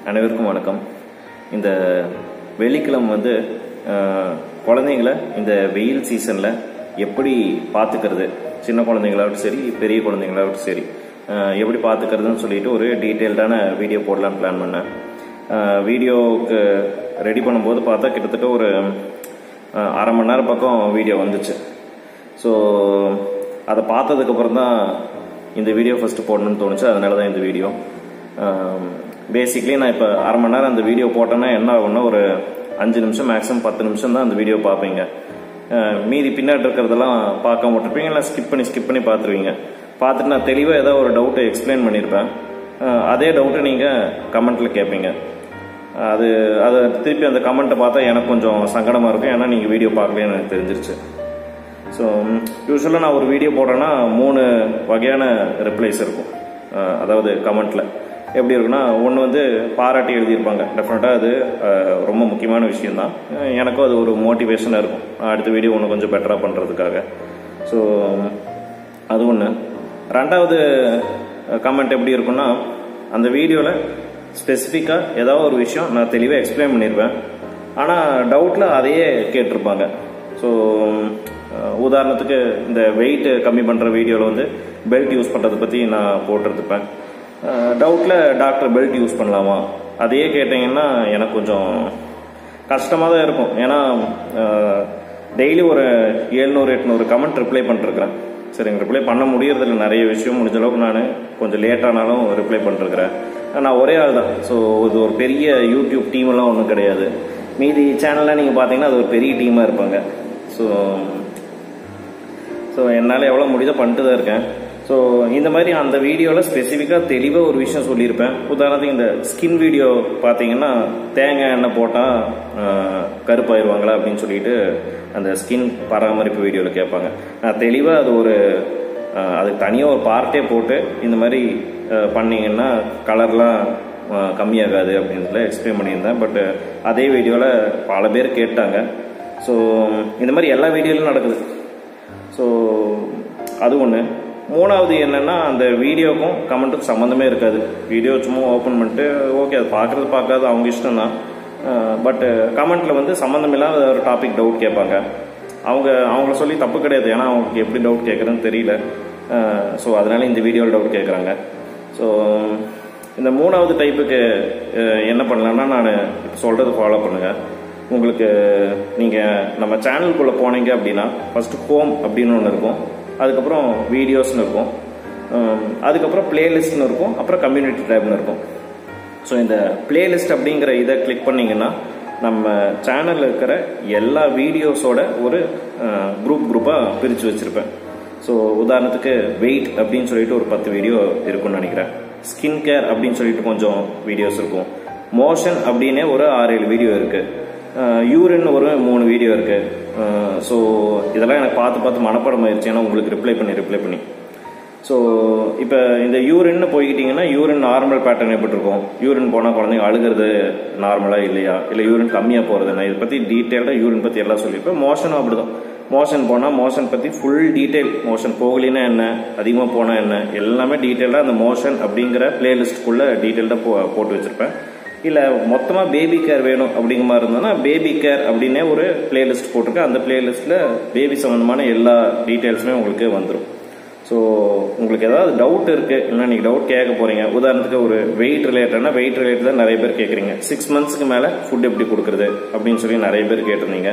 அனைவருக்கும் வணக்கம் இந்த வெள்ளிக்கிழமை வந்து அஹ், குழந்தைங்கள இந்த வெயில் சீசனில் எப்படி பார்த்துக்கிறது சின்ன குழந்தைங்களாகட்டும் சரி பெரிய குழந்தைங்களாகட்டும் சரி அஹ், எப்படி பார்த்துக்கிறதுன்னு சொல்லிட்டு ஒரு டீட்டெயில்டான வீடியோ போடலான்னு பிளான் பண்ணேன் அஹ், வீடியோவுக்கு ரெடி பண்ணும்போது பார்த்தா கிட்டத்தட்ட ஒரு அஹ், அரை மணி நேரம் பக்கம் வீடியோ வந்துச்சு ஸோ அதை பார்த்ததுக்கப்புறம் தான் இந்த வீடியோ ஃபஸ்ட்டு போடணும்னு தோணுச்சு அதனால தான் இந்த வீடியோ பேசிக்லி நான் இப்போ அரை மணி நேரம் அந்த வீடியோ போட்டேன்னா என்ன ஆகும்னா ஒரு அஞ்சு நிமிஷம் மேக்ஸிமம் பத்து நிமிஷம் தான் அந்த வீடியோ பார்ப்பீங்க அஹ் மீதி பின்னாடி இருக்கிறதெல்லாம் பார்க்க மாட்டிருப்பீங்க இல்லை ஸ்கிப் பண்ணி ஸ்கிப் பண்ணி பார்த்துருவீங்க பார்த்துட்டு நான் தெளிவாக ஏதாவது ஒரு டவுட்டை எக்ஸ்பிளைன் பண்ணியிருப்பேன் அஹ் அதே டவுட்டை நீங்கள் கமெண்ட்டில் கேட்பீங்க அது அதை திருப்பி அந்த கமெண்ட்டை பார்த்தா எனக்கு கொஞ்சம் சங்கடமாக இருக்கும் ஏன்னா நீங்கள் வீடியோ பார்க்கலன்னு எனக்கு தெரிஞ்சிருச்சு ஸோ யூஸ்வலாக நான் ஒரு வீடியோ போடுறேன்னா மூணு வகையான ரிப்ளைஸ் இருக்கும் அஹ் அதாவது கமெண்ட்டில் எப்படி இருக்குன்னா ஒன்று வந்து பாராட்டி எழுதியிருப்பாங்க டெஃபினட்டாக அது அஹ், ரொம்ப முக்கியமான விஷயந்தான் அஹ் எனக்கும் அது ஒரு மோட்டிவேஷனாக இருக்கும் அடுத்த வீடியோ ஒன்று கொஞ்சம் பெட்டராக பண்ணுறதுக்காக ஸோ அது ஒன்று ரெண்டாவது கமெண்ட் எப்படி இருக்குன்னா அந்த வீடியோவில் ஸ்பெசிஃபிக்காக ஏதாவது ஒரு விஷயம் நான் தெளிவாக எக்ஸ்பிளைன் பண்ணியிருப்பேன் ஆனால் டவுட்டில் அதையே கேட்டிருப்பாங்க ஸோ உதாரணத்துக்கு இந்த வெயிட் கம்மி பண்ணுற வீடியோவில் வந்து பெல்ட் யூஸ் பண்ணுறதை பற்றி நான் போட்டிருந்துப்பேன் டவுட்டில் டாக்டர் பெல்ட் யூஸ் பண்ணலாமா அதையே கேட்டிங்கன்னா எனக்கு கொஞ்சம் கஷ்டமாக தான் இருக்கும் ஏன்னா டெய்லி ஒரு எழுநூறு எட்நூறு கமெண்ட் ரிப்ளை பண்ணிருக்கிறேன் சரிங்க ரிப்ளை பண்ண முடியறதில்ல நிறைய விஷயம் முடிஞ்ச அளவுக்கு நான் கொஞ்சம் லேட்டானாலும் ரிப்ளை பண்ணிருக்கிறேன் நான் ஒரே ஆள் தான் ஸோ இது ஒரு பெரிய யூடியூப் டீம் எல்லாம் ஒன்றும் கிடையாது மீதி சேனல்லாம் நீங்கள் பார்த்தீங்கன்னா அது ஒரு பெரிய டீமாக இருப்பாங்க ஸோ ஸோ என்னால் எவ்வளோ முடியுதோ பண்ணிட்டு தான் இருக்கேன் ஸோ இந்த மாதிரி அந்த வீடியோவில் ஸ்பெசிஃபிக்காக தெளிவாக ஒரு விஷயம் சொல்லியிருப்பேன் உதாரணத்துக்கு இந்த ஸ்கின் வீடியோ பார்த்தீங்கன்னா தேங்காய் எண்ணெய் போட்டால் கருப்பாயிருவாங்களா அப்படின்னு சொல்லிட்டு அந்த ஸ்கின் பராமரிப்பு வீடியோவில் கேட்பாங்க நான் தெளிவாக அது ஒரு அஹ், அதுக்கு தனியாக ஒரு பார்ட்டே போட்டு இந்த மாதிரி அஹ், பண்ணீங்கன்னா கலர்லாம் அஹ், கம்மியாகாது அப்படின்றதுல எக்ஸ்பிளைன் பண்ணியிருந்தேன் பட் அதே வீடியோவில் பல பேர் கேட்டாங்க ஸோ இந்த மாதிரி எல்லா வீடியோலையும் நடக்குது ஸோ அது ஒன்று மூணாவது என்னென்னா அந்த வீடியோக்கும் கமெண்ட்டுக்கும் சம்மந்தமே இருக்காது வீடியோ சும்மா ஓப்பன் பண்ணிட்டு ஓகே அது பார்க்குறது பார்க்காது அவங்க இஷ்டம் தான் பட் கமெண்ட்டில் வந்து சம்மந்தம் இல்லாத ஒரு டாபிக் டவுட் கேட்பாங்க அவங்க அவங்கள சொல்லி தப்பு கிடையாது ஏன்னா அவங்களுக்கு எப்படி டவுட் கேட்குறதுன்னு தெரியல ஸோ அதனால இந்த வீடியோவில் டவுட் கேட்குறாங்க ஸோ இந்த மூணாவது டைப்புக்கு என்ன பண்ணலான்னா நான் இப்போ சொல்கிறது ஃபாலோ பண்ணுங்கள் உங்களுக்கு நீங்கள் நம்ம சேனலுக்குள்ளே போனீங்க அப்படின்னா ஃபஸ்ட்டு ஹோம் அப்படின்னு ஒன்று இருக்கும் அதுக்கப்புறம் வீடியோஸ்னு இருக்கும் உம், அதுக்கப்புறம் பிளேலிஸ்ட்னு இருக்கும் அப்புறம் கம்யூனிட்டி டேப்னு இருக்கும் ஸோ இந்த பிளேலிஸ்ட் அப்படிங்கிற இதை கிளிக் பண்ணீங்கன்னா நம்ம சேனலில் இருக்கிற எல்லா வீடியோஸோட ஒரு குரூப் குரூப்பாக பிரித்து வச்சுருப்பேன் ஸோ உதாரணத்துக்கு வெயிட் அப்படின்னு சொல்லிட்டு ஒரு பத்து வீடியோ இருக்கும்னு நினைக்கிறேன் ஸ்கின் கேர் அப்படின்னு சொல்லிட்டு கொஞ்சம் வீடியோஸ் இருக்கும் மோஷன் அப்படின்னே ஒரு ஆறு ஏழு வீடியோ இருக்குது யூரின் ஒரு மூணு வீடியோ இருக்கு ஸோ இதெல்லாம் எனக்கு பார்த்து பார்த்து மனப்பாடம் ஆயிடுச்சு ஏன்னா உங்களுக்கு ரிப்ளை பண்ணி ரிப்ளை பண்ணி ஸோ இப்போ இந்த யூரின்னு போய்கிட்டிங்கன்னா யூரின் நார்மல் பேட்டர்ன் எப்படி இருக்கும் யூரின் போனால் குழந்தைங்க அழுகிறது நார்மலாக இல்லையா இல்லை யூரின் கம்மியாக போகிறது நான் இதை பற்றி டீட்டெயில்டாக யூரின் பற்றி எல்லாம் சொல்லியிருப்பேன் மோஷனும் அப்படி தான் மோஷன் போனால் மோஷன் பற்றி ஃபுல் டீட்டெயில் மோஷன் போகலின்னா என்ன அதிகமாக போனால் என்ன எல்லாமே டீட்டெயிலாக அந்த மோஷன் அப்படிங்கிற பிளேலிஸ்ட்டுக்குள்ளே டீட்டெயில்டாக போ போட்டு வச்சுருப்பேன் இல்லை மொத்தமாக பேபி கேர் வேணும் அப்படிங்கிற மாதிரி இருந்ததுன்னா பேபி கேர் அப்படின்னே ஒரு பிளேலிஸ்ட் போட்டிருக்கேன் அந்த பிளேலிஸ்ட்டில் பேபி சம்மந்தமான எல்லா டீட்டெயில்ஸுமே உங்களுக்கு வந்துடும் ஸோ உங்களுக்கு ஏதாவது டவுட் இருக்குது இல்லைன்னா நீங்கள் டவுட் கேட்க போகிறீங்க உதாரணத்துக்கு ஒரு வெயிட் ரிலேட்டட்னா வெயிட் ரிலேட்டட் தான் நிறைய பேர் கேட்குறீங்க சிக்ஸ் மந்த்ஸ்க்கு மேலே ஃபுட் எப்படி கொடுக்குறது அப்படின்னு சொல்லி நிறைய பேர் கேட்டிருந்தீங்க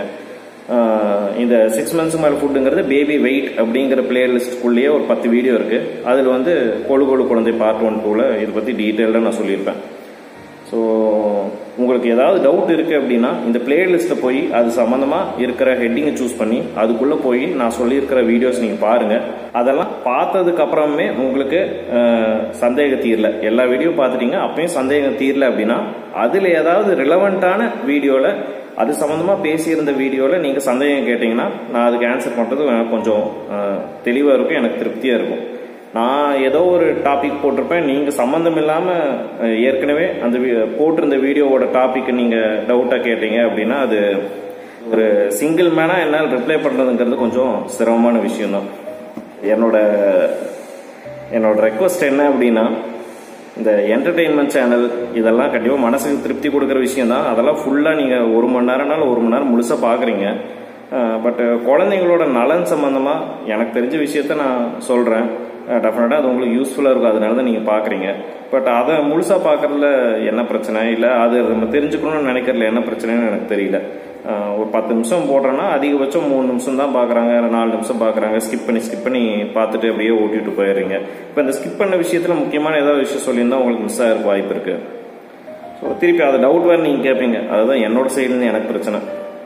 ஆஹ் இந்த சிக்ஸ் மந்த்ஸ்க்கு மேலே ஃபுட்டுங்கிறது பேபி வெயிட் அப்படிங்கிற பிளேலிஸ்ட்குள்ளேயே ஒரு பத்து வீடியோ இருக்குது அதில் வந்து கொழு கொழு குழந்தை பார்ட் ஒன் டூவில் இதை பற்றி டீட்டெயில்டாக நான் சொல்லியிருப்பேன் ஸோ உங்களுக்கு ஏதாவது டவுட் இருக்குது அப்படின்னா இந்த பிளேலிஸ்ட்டில் போய் அது சம்மந்தமாக இருக்கிற ஹெட்டிங்கை சூஸ் பண்ணி அதுக்குள்ளே போய் நான் சொல்லியிருக்கிற வீடியோஸ் நீங்கள் பாருங்கள் அதெல்லாம் பார்த்ததுக்கு அப்புறமே உங்களுக்கு அஹ், சந்தேகம் தீரல எல்லா வீடியோ பார்த்துட்டீங்க அப்பயும் சந்தேகம் தீரல அப்படின்னா அதில் ஏதாவது ரிலவெண்ட்டான வீடியோவில் அது சம்மந்தமாக பேசியிருந்த வீடியோவில் நீங்கள் சந்தேகம் கேட்டிங்கன்னா நான் அதுக்கு ஆன்சர் பண்ணுறது எனக்கு கொஞ்சம் தெளிவாக இருக்கும் எனக்கு திருப்தியாக இருக்கும் நான் ஏதோ ஒரு டாபிக் போட்டிருப்பேன் நீங்கள் சம்மந்தம் இல்லாமல் ஏற்கனவே அந்த வி- போட்டிருந்த வீடியோவோட டாபிக் நீங்கள் டவுட்டாக கேட்டீங்க அப்படின்னா அது ஒரு சிங்கிள் மேனாக என்னால் ரிப்ளை பண்ணுறதுங்கிறது கொஞ்சம் சிரமமான விஷயம்தான் என்னோட என்னோட ரெக்வஸ்ட் என்ன அப்படின்னா இந்த என்டர்டெயின்மெண்ட் சேனல் இதெல்லாம் கண்டிப்பாக மனசுக்கு திருப்தி கொடுக்குற விஷயம் தான் அதெல்லாம் ஃபுல்லாக நீங்கள் ஒரு மணி நேரம்னாலும் ஒரு மணி நேரம் முழுசாக பார்க்குறீங்க பட் குழந்தைங்களோட நலன் சம்மந்தமாக எனக்கு தெரிஞ்ச விஷயத்த நான் சொல்கிறேன் டெஃபினட்டாக அது உங்களுக்கு யூஸ்ஃபுல்லாக இருக்கும் அதனால தான் நீங்கள் பார்க்குறீங்க பட் அதை முழுசாக பார்க்குறதுல என்ன பிரச்சனை இல்லை அது நம்ம தெரிஞ்சுக்கணும்னு நினைக்கிறதுல என்ன பிரச்சனைன்னு எனக்கு தெரியல ஒரு பத்து நிமிஷம் போடுறேன்னா அதிகபட்சம் மூணு நிமிஷம் தான் பார்க்குறாங்க நாலு நிமிஷம் பார்க்குறாங்க ஸ்கிப் பண்ணி ஸ்கிப் பண்ணி பார்த்துட்டு அப்படியே ஓட்டிட்டு போயிடுறீங்க இப்போ இந்த ஸ்கிப் பண்ண விஷயத்தில் முக்கியமான ஏதாவது விஷயம் சொல்லியிருந்தா உங்களுக்கு மிஸ் ஆகிருக்க வாய்ப்பு இருக்குது ஸோ திருப்பி அது டவுட் வேறு நீங்கள் கேட்பீங்க அதுதான் என்னோட சைட்லேருந்து எனக்கு பிரச்சனை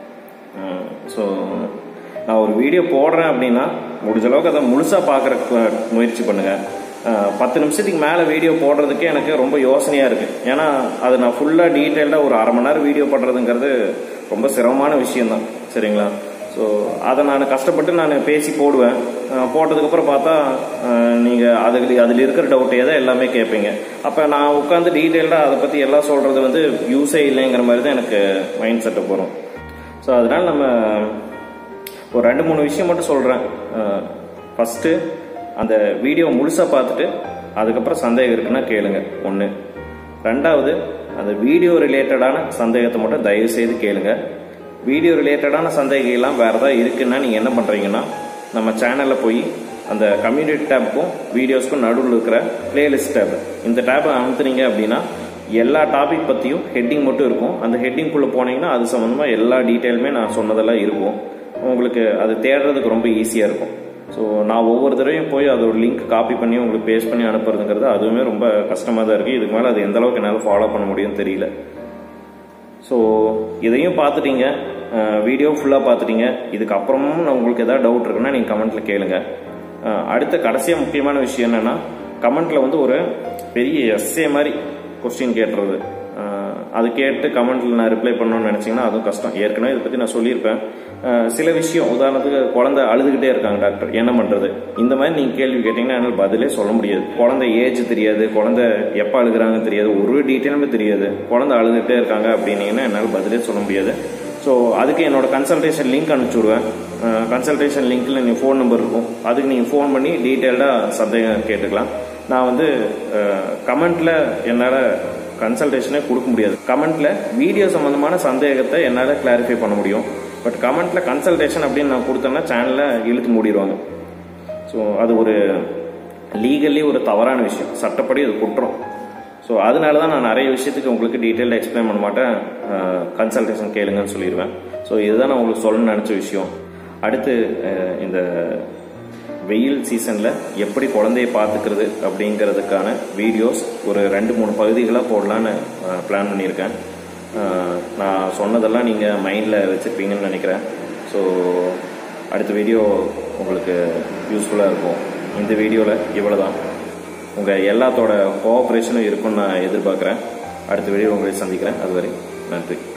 ஸோ நான் ஒரு வீடியோ போடுறேன் அப்படின்னா முடிஞ்ச அளவுக்கு அதை முழுசாக பார்க்குறக்கு முயற்சி பண்ணுங்கள் பத்து நிமிஷத்துக்கு மேலே வீடியோ போடுறதுக்கே எனக்கு ரொம்ப யோசனையாக இருக்குது ஏன்னா அது நான் ஃபுல்லாக டீட்டெயில்டாக ஒரு அரை மணி நேரம் வீடியோ பண்ணுறதுங்கிறது ரொம்ப சிரமமான விஷயந்தான் சரிங்களா ஸோ அதை நான் கஷ்டப்பட்டு நான் பேசி போடுவேன் போட்டதுக்கப்புறம் பார்த்தா நீங்கள் அதுக்கு அதில் இருக்கிற டவுட்டே தான் எல்லாமே கேட்பீங்க அப்போ நான் உட்காந்து டீட்டெயில்டாக அதை பற்றி எல்லாம் சொல்கிறது வந்து யூஸே இல்லைங்கிற மாதிரி தான் எனக்கு மைண்ட் செட்டப் வரும் ஸோ அதனால் நம்ம ஒரு ரெண்டு மூணு விஷயம் மட்டும் சொல்கிறேன் ஃபஸ்ட்டு அந்த வீடியோ முழுசாக பார்த்துட்டு அதுக்கப்புறம் சந்தேகம் இருக்குன்னா கேளுங்க ஒன்று ரெண்டாவது அந்த வீடியோ ரிலேட்டடான சந்தேகத்தை மட்டும் தயவு செய்து கேளுங்க வீடியோ ரிலேட்டடான சந்தேகம்லாம் வேறு ஏதாவது இருக்குன்னா நீங்கள் என்ன பண்ணுறீங்கன்னா நம்ம சேனலில் போய் அந்த கம்யூனிட்டி டேப்புக்கும் வீடியோஸ்க்கும் நடுவில் இருக்கிற பிளேலிஸ்ட் டேப் இந்த டேப்பை அமுத்துனீங்க அப்படின்னா எல்லா டாபிக் பற்றியும் ஹெட்டிங் மட்டும் இருக்கும் அந்த ஹெட்டிங்குள்ளே போனீங்கன்னா அது சம்மந்தமாக எல்லா டீட்டெயிலுமே நான் சொன்னதெல்லாம் இருக்கும் உங்களுக்கு அது தேடுறதுக்கு ரொம்ப ஈஸியாக இருக்கும் ஸோ நான் ஒவ்வொரு தடவையும் போய் அதோட லிங்க் காப்பி பண்ணி உங்களுக்கு பேஸ்ட் பண்ணி அனுப்புறதுங்கிறது அதுவுமே ரொம்ப கஷ்டமாக தான் இருக்குது இதுக்கு மேலே அது எந்த அளவுக்கு என்னால் ஃபாலோ பண்ண முடியும்னு தெரியல ஸோ இதையும் பார்த்துட்டீங்க வீடியோ ஃபுல்லாக பார்த்துட்டீங்க இதுக்கப்புறமும் நான் உங்களுக்கு எதாவது டவுட் இருக்குன்னா நீங்கள் கமெண்ட்டில் கேளுங்க அடுத்த கடைசியாக முக்கியமான விஷயம் என்னென்னா கமெண்ட்டில் வந்து ஒரு பெரிய எஸ்ஏ மாதிரி கொஸ்டின் கேட்டுறது அது கேட்டு கமெண்ட்டில் நான் ரிப்ளை பண்ணணும்னு நினச்சிங்கன்னா அதுவும் கஷ்டம் ஏற்கனவே இதை பற்றி நான் சொல்லியிருப்பேன் சில விஷயம் உதாரணத்துக்கு குழந்தை அழுதுகிட்டே இருக்காங்க டாக்டர் என்ன பண்ணுறது இந்த மாதிரி நீங்கள் கேள்வி கேட்டிங்கன்னா என்னால் பதிலே சொல்ல முடியாது குழந்தை ஏஜ் தெரியாது குழந்தை எப்போ அழுகுறாங்கன்னு தெரியாது ஒரு டீட்டெயிலுமே தெரியாது குழந்தை அழுதுகிட்டே இருக்காங்க அப்படின்னீங்கன்னா என்னால் பதிலே சொல்ல முடியாது ஸோ அதுக்கு என்னோட கன்சல்டேஷன் லிங்க் அனுப்பிச்சி விடுவேன் கன்சல்டேஷன் லிங்க்கில் நீங்கள் ஃபோன் நம்பர் இருக்கும் அதுக்கு நீங்கள் ஃபோன் பண்ணி டீட்டெயில்டாக சந்தேகம் கேட்டுக்கலாம் நான் வந்து கமெண்ட்டில் என்னால் கன்சல்டேஷனே கொடுக்க முடியாது கமெண்ட்டில் வீடியோ சம்மந்தமான சந்தேகத்தை என்னால் கிளாரிஃபை பண்ண முடியும் பட் கமெண்ட்டில் கன்சல்டேஷன் அப்படின்னு நான் கொடுத்தேன்னா சேனலை இழுத்து மூடிடுவாங்க ஸோ அது ஒரு லீகல்லி ஒரு தவறான விஷயம் சட்டப்படி அது குற்றம் ஸோ அதனால தான் நான் நிறைய விஷயத்துக்கு உங்களுக்கு டீட்டெயிலாக எக்ஸ்பிளைன் பண்ண மாட்டேன் கன்சல்டேஷன் கேளுங்கன்னு சொல்லிடுவேன் ஸோ இதுதான் நான் உங்களுக்கு சொல்லணும்னு நினச்ச விஷயம் அடுத்து இந்த வெயில் சீசனில் எப்படி குழந்தைய பார்த்துக்கிறது அப்படிங்கிறதுக்கான வீடியோஸ் ஒரு ரெண்டு மூணு பகுதிகளாக போடலான்னு பிளான் பண்ணியிருக்கேன் நான் சொன்னதெல்லாம் நீங்கள் மைண்டில் வச்சுருப்பீங்கன்னு நினைக்கிறேன் ஸோ அடுத்த வீடியோ உங்களுக்கு யூஸ்ஃபுல்லாக இருக்கும் இந்த வீடியோவில் இவ்வளோ தான் உங்கள் எல்லாத்தோட கோஆப்ரேஷனும் இருக்கும்னு நான் எதிர்பார்க்குறேன் அடுத்த வீடியோ உங்களை சந்திக்கிறேன் அதுவரை நன்றி